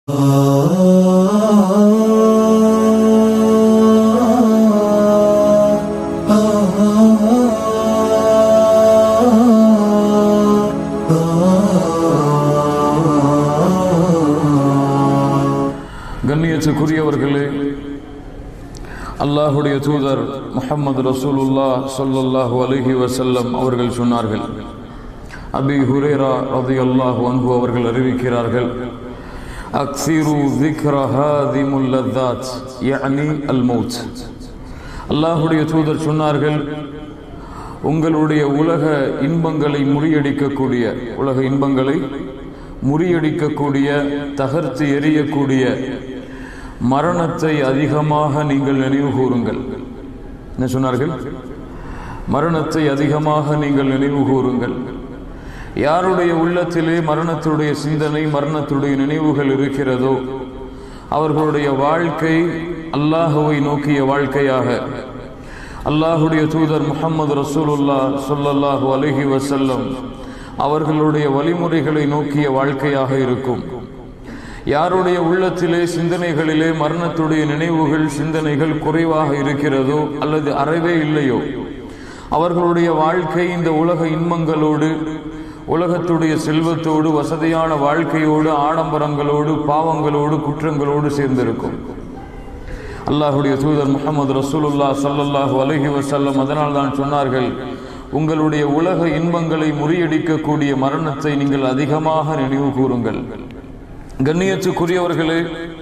கண்ணியத்துக்குரியவர்களே அல்லாஹுடைய தூதர் முஹம்மது ரசூலுல்லா ஸல்லல்லாஹு அலைஹி வஸல்லம் அவர்கள் சொன்னார்கள் அபி ஹுரேரா ரலியல்லாஹு அன்ஹு அவர்கள் அறிவிக்கிறார்கள் அக்ஸிரு ذِكْرَ هَادِمُ اللَّذَّاتِ يعني الموت அல்லாஹுடைய தூதர் சொன்னார்கள் உங்களுடைய உலக இன்பங்களை முறியடிக்கக்கூடிய உலக இன்பங்களை முறியடிக்கக்கூடிய தகர்த்து எறியக்கூடிய மரணத்தை அதிகமாக நீங்கள் நினைவு கூறுங்கள் என்ன சொன்னார்கள் மரணத்தை அதிகமாக நீங்கள் நினைவு கூறுங்கள் யாருடைய உள்ளத்திலே மரணத்துடைய சிந்தனை மரணத்துடைய நினைவுகள் இருக்கிறதோ அவர்களுடைய வாழ்க்கை அல்லாஹுவை நோக்கிய வாழ்க்கையாக அல்லாஹுடைய தூதர் முகமது ரசூலுல்லா சொல்லல்லாஹு அலஹி வசல்லம் அவர்களுடைய வழிமுறைகளை நோக்கிய வாழ்க்கையாக இருக்கும் யாருடைய உள்ளத்திலே சிந்தனைகளிலே மரணத்துடைய நினைவுகள் சிந்தனைகள் குறைவாக இருக்கிறதோ அல்லது அறவே இல்லையோ அவர்களுடைய வாழ்க்கை இந்த உலக இன்பங்களோடு உலகத்துடைய செல்வத்தோடு வசதியான வாழ்க்கையோடு ஆடம்பரங்களோடு பாவங்களோடு குற்றங்களோடு சேர்ந்திருக்கும் அல்லாஹுடைய தூதர் முகமது ரசூலுல்லா சல்லல்லாஹு அலஹி வசல்லம் அதனால் தான் சொன்னார்கள் உங்களுடைய உலக இன்பங்களை முறியடிக்கக்கூடிய மரணத்தை நீங்கள் அதிகமாக நினைவு கூறுங்கள் கண்ணியத்துக்குரியவர்களே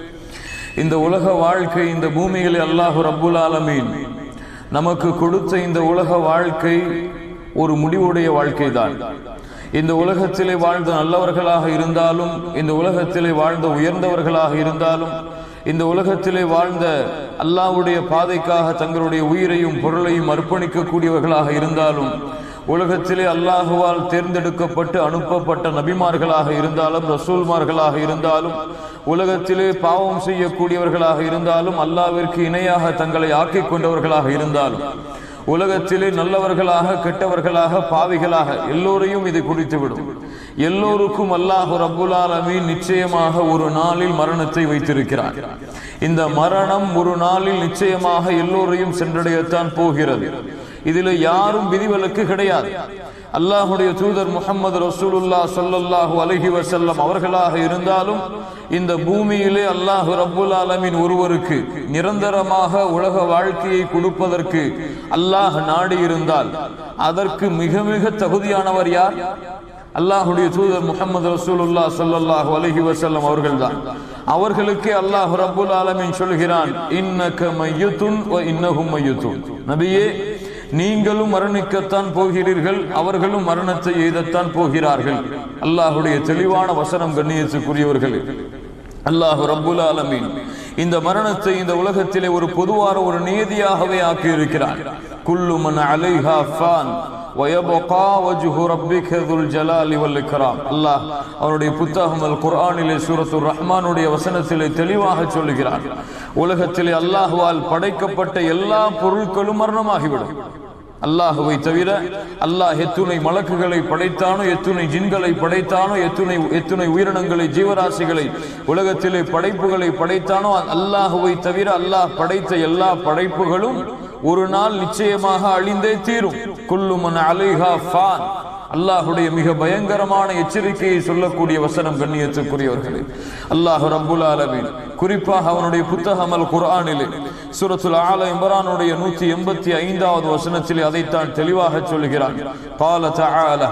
இந்த உலக வாழ்க்கை இந்த பூமியில் அல்லாஹு ரப்புல் ஆலமீன் நமக்கு கொடுத்த இந்த உலக வாழ்க்கை ஒரு முடிவுடைய வாழ்க்கை தான் இந்த உலகத்திலே வாழ்ந்த நல்லவர்களாக இருந்தாலும் இந்த உலகத்திலே வாழ்ந்த உயர்ந்தவர்களாக இருந்தாலும் இந்த உலகத்திலே வாழ்ந்த அல்லாவுடைய பாதைக்காக தங்களுடைய உயிரையும் பொருளையும் அர்ப்பணிக்கக்கூடியவர்களாக இருந்தாலும் உலகத்திலே அல்லாஹுவால் தேர்ந்தெடுக்கப்பட்டு அனுப்பப்பட்ட நபிமார்களாக இருந்தாலும் ரசூல்மார்களாக இருந்தாலும் உலகத்திலே பாவம் செய்யக்கூடியவர்களாக இருந்தாலும் அல்லாவிற்கு இணையாக தங்களை ஆக்கிக் கொண்டவர்களாக இருந்தாலும் உலகத்திலே நல்லவர்களாக கெட்டவர்களாக பாவிகளாக எல்லோரையும் இது குறித்துவிடும் எல்லோருக்கும் அல்லாஹு ரபுல் ஆலமீன் நிச்சயமாக ஒரு நாளில் மரணத்தை வைத்திருக்கிறார் இந்த மரணம் ஒரு நாளில் நிச்சயமாக எல்லோரையும் சென்றடையத்தான் போகிறது இதுல யாரும் விதிவிலக்கு கிடையாது அல்லாஹுடைய தூதர் முகமது ரசூலுல்லா சொல்லல்லாஹு அலஹி வசல்லம் அவர்களாக இருந்தாலும் இந்த பூமியிலே அல்லாஹு ரப்புல் ஆலமின் ஒருவருக்கு நிரந்தரமாக உலக வாழ்க்கையை கொடுப்பதற்கு அல்லாஹ் நாடி இருந்தால் அதற்கு மிக மிக தகுதியானவர் யார் அல்லாஹுடைய தூதர் முகமது ரசூலுல்லா சொல்லல்லாஹு அலஹி வசல்லம் அவர்கள்தான் அவர்களுக்கே அல்லாஹ் ரப்புல் ஆலமின் சொல்கிறான் இன்னக மையுத்துன் இன்னகும் மையுத்துன் நபியே நீங்களும் மரணிக்கத்தான் போகிறீர்கள் அவர்களும் மரணத்தை எய்தத்தான் போகிறார்கள் அல்லாஹுடைய தெளிவான வசனம் கண்ணியத்துக்குரியவர்கள் அல்லாஹு ரப்புல் ஆலமீன் இந்த மரணத்தை இந்த உலகத்திலே ஒரு பொதுவான ஒரு நியதியாகவே ஆக்கி இருக்கிறார் குல்லுமன் அலைஹா ஃபான் ويبقى وجه ربك ذو الجلال والإكرام அல்லாஹ் அவருடைய புத்தகம் அல் குர்ஆனிலே சூரத்துர் ரஹ்மானுடைய வசனத்திலே தெளிவாக சொல்லுகிறார் உலகத்திலே அல்லாஹுவால் படைக்கப்பட்ட எல்லா பொருட்களும் மரணமாகிவிடும் அல்லாஹுவை தவிர அல்லாஹ் எத்துணை மலக்குகளை படைத்தானோ எத்துணை ஜின்களை படைத்தானோ எத்துணை எத்துணை உயிரினங்களை ஜீவராசிகளை உலகத்திலே படைப்புகளை படைத்தானோ அல்லாஹுவை தவிர அல்லாஹ் படைத்த எல்லா படைப்புகளும் ஒரு நாள் நிச்சயமாக அழிந்தே தீரும் குல்லுமன் அலைஹா ஃபான் அல்லாஹுடைய மிக பயங்கரமான எச்சரிக்கையை சொல்லக்கூடிய வசனம் கண்ணியத்துக்குரியவர்களே அல்லாஹு ரப்புல் ஆலமீன் குறிப்பாக அவனுடைய புத்தகம் அல் குர்ஆனிலே சூரத்துல் ஆல இம்ரானுடைய நூத்தி எண்பத்தி ஐந்தாவது வசனத்திலே அதைத்தான் தெளிவாக சொல்கிறான் قال تعالى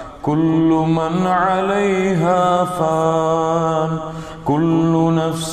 كل من عليها فان كل نفس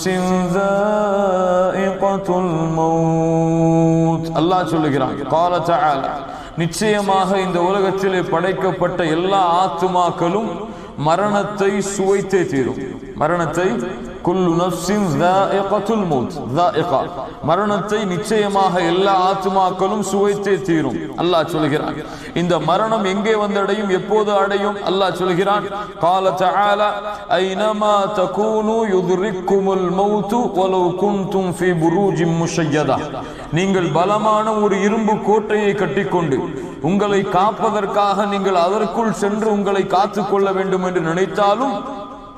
ذائقة الموت அல்லாஹ் சொல்லுகிறான் قال تعالى நிச்சயமாக இந்த உலகத்திலே படைக்கப்பட்ட எல்லா ஆத்துமாக்களும் மரணத்தை சுவைத்தே தீரும் மரணத்தை குல்லு நப்சின் தாயிகத்துல் மௌத் தாயிகா மரணத்தை நிச்சயமாக எல்லா ஆத்துமாக்களும் சுவைத்தே தீரும் அல்லாஹ் சொல்கிறான் இந்த மரணம் எங்கே வந்தடையும் எப்போது அடையும் அல்லாஹ் சொல்கிறான் قال تعالى اينما تكونوا يدرككم الموت ولو كنتم في بروج مشيده நீங்கள் பலமான ஒரு இரும்பு கோட்டையை கட்டிக்கொண்டு உங்களை காப்பதற்காக நீங்கள் அதற்குள் சென்று உங்களை காத்துக் கொள்ள வேண்டும் என்று நினைத்தாலும்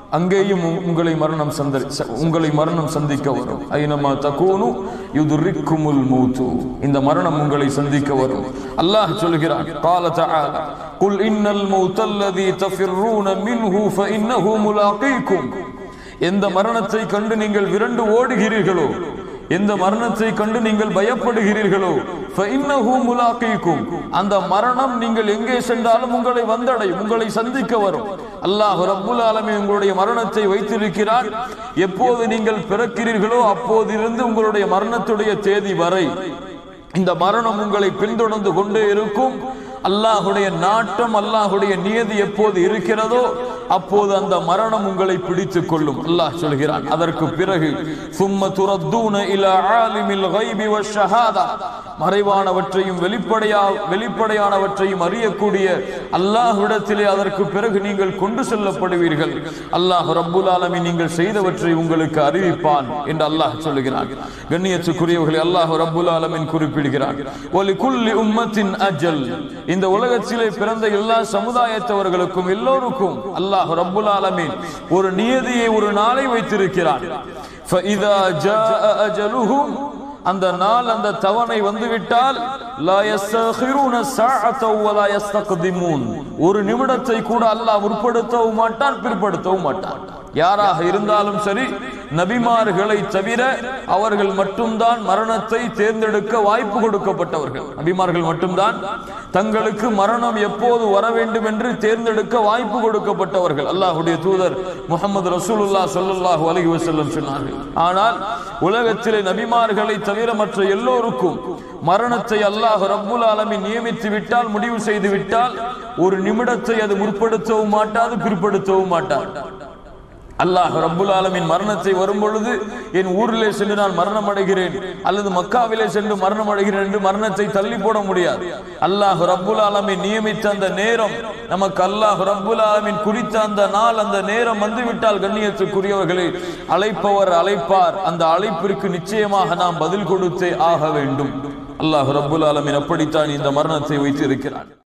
அங்கேயும் உ- உங்களை மரணம் சந்த ச- உங்களை மரணம் சந்திக்க வரும் ஐனமா தகூனு யுதுரிக்குமுல் மூத்து இந்த மரணம் உங்களை சந்திக்க வரும் அல்லாஹ் சொல்கிறான் قال تعالى قل ان الموت الذي تفرون منه فانه ملاقيكم எந்த மரணத்தை கண்டு நீங்கள் விரண்டு ஓடுகிறீர்களோ எந்த மரணத்தை கண்டு நீங்கள் பயப்படுகிறீர்களோ فإنه ملاقيكم. அந்த மரணம் நீங்கள் எங்கே சென்றாலும் உங்களை வந்தடையும் உங்களை சந்திக்க வரும் அல்லாஹ் ரப்புல் ஆலமீன் உங்களுடைய மரணத்தை வைத்திருக்கிறார் எப்போது நீங்கள் பிறக்கிறீர்களோ அப்போதிருந்து உங்களுடைய மரணத்துடைய தேதி வரை இந்த மரணம் உங்களை பின்தொடர்ந்து கொண்டே இருக்கும் அல்லாஹுடைய நாட்டம் அல்லாஹுடைய நியதி எப்போது இருக்கிறதோ அப்போது அந்த மரணம் உங்களை பிடித்துக் கொள்ளும் அல்லாஹ் சொல்கிறான் அதற்கு பிறகு சும்ம துரத்தூன இலா ஆலிமில் கைபி வஷஹாதா மறைவானவற்றையும் வெளிப்படையா வெளிப்படையானவற்றையும் அறியக்கூடிய அல்லாஹ்விடத்திலே அதற்கு பிறகு நீங்கள் கொண்டு செல்லப்படுவீர்கள் அல்லாஹ் ரப்புல் ஆலமீன் நீங்கள் செய்தவற்றை உங்களுக்கு அறிவிப்பான் என்று அல்லாஹ் சொல்லுகிறான் கண்ணியத்துக்குரியவர்களை அல்லாஹ் ரப்புல் ஆலமீன் குறிப்பிடுகிறான் ஒலி குல்லி உம்மத்தின் அஜல் இந்த உலகத்திலே பிறந்த எல்லா சமுதாயத்தவர்களுக்கும் எல்லோருக்கும் அல்லாஹ் ரப்புல் ஆலமீன் ஒரு நியதியை ஒரு நாளை வைத்திருக்கிறான் فَإِذَا جَاءَ أَجَلُهُمْ அந்த நாள் அந்த தவணை வந்துவிட்டால் லா يستأخرون ساعة ولا يستقدمون ஒரு நிமிடத்தை கூட அல்லாஹ் முற்படுத்தவும் மாட்டான் பிற்படுத்தவும் மாட்டான் யாராக இருந்தாலும் சரி நபிமார்களை தவிர அவர்கள் மட்டும்தான் மரணத்தை தேர்ந்தெடுக்க வாய்ப்பு கொடுக்கப்பட்டவர்கள் நபிமார்கள் மட்டும்தான் தங்களுக்கு மரணம் எப்போது வர வேண்டும் என்று தேர்ந்தெடுக்க வாய்ப்பு கொடுக்கப்பட்டவர்கள் அல்லாஹ்வுடைய தூதர் முகமது ரசூலுல்லாஹ் ஸல்லல்லாஹு அலைஹி வஸல்லம் சொன்னார்கள் ஆனால் உலகத்திலே நபிமார்களை தவிர மற்ற எல்லோருக்கும் மரணத்தை அல்லாஹ் ரப்புல் ஆலமீன் நியமித்து விட்டால் முடிவு செய்து விட்டால் ஒரு நிமிடத்தை அது முற்படுத்தவும் மாட்டாது பிற்படுத்தவும் மாட்டாது அல்லாஹ் ரப்புல் ஆலமின் மரணத்தை வரும் பொழுது என் ஊரிலே சென்று நான் மரணம் அடைகிறேன் அல்லது மக்காவிலே சென்று மரணம் அடைகிறேன் என்று மரணத்தை தள்ளி போட முடியாது அல்லாஹ் ரப்புல் ஆலமின் நியமித்த அந்த நேரம் நமக்கு அல்லாஹ் ரப்புல் ஆலமின் குறித்த அந்த நாள் அந்த நேரம் வந்துவிட்டால் கண்ணியத்துக்குரியவர்களை அழைப்பவர் அழைப்பார் அந்த அழைப்பிற்கு நிச்சயமாக நாம் பதில் கொடுத்தே ஆக வேண்டும் அல்லாஹ் ரப்புல் ஆலமின் அப்படித்தான் இந்த மரணத்தை வைத்து இருக்கிறான்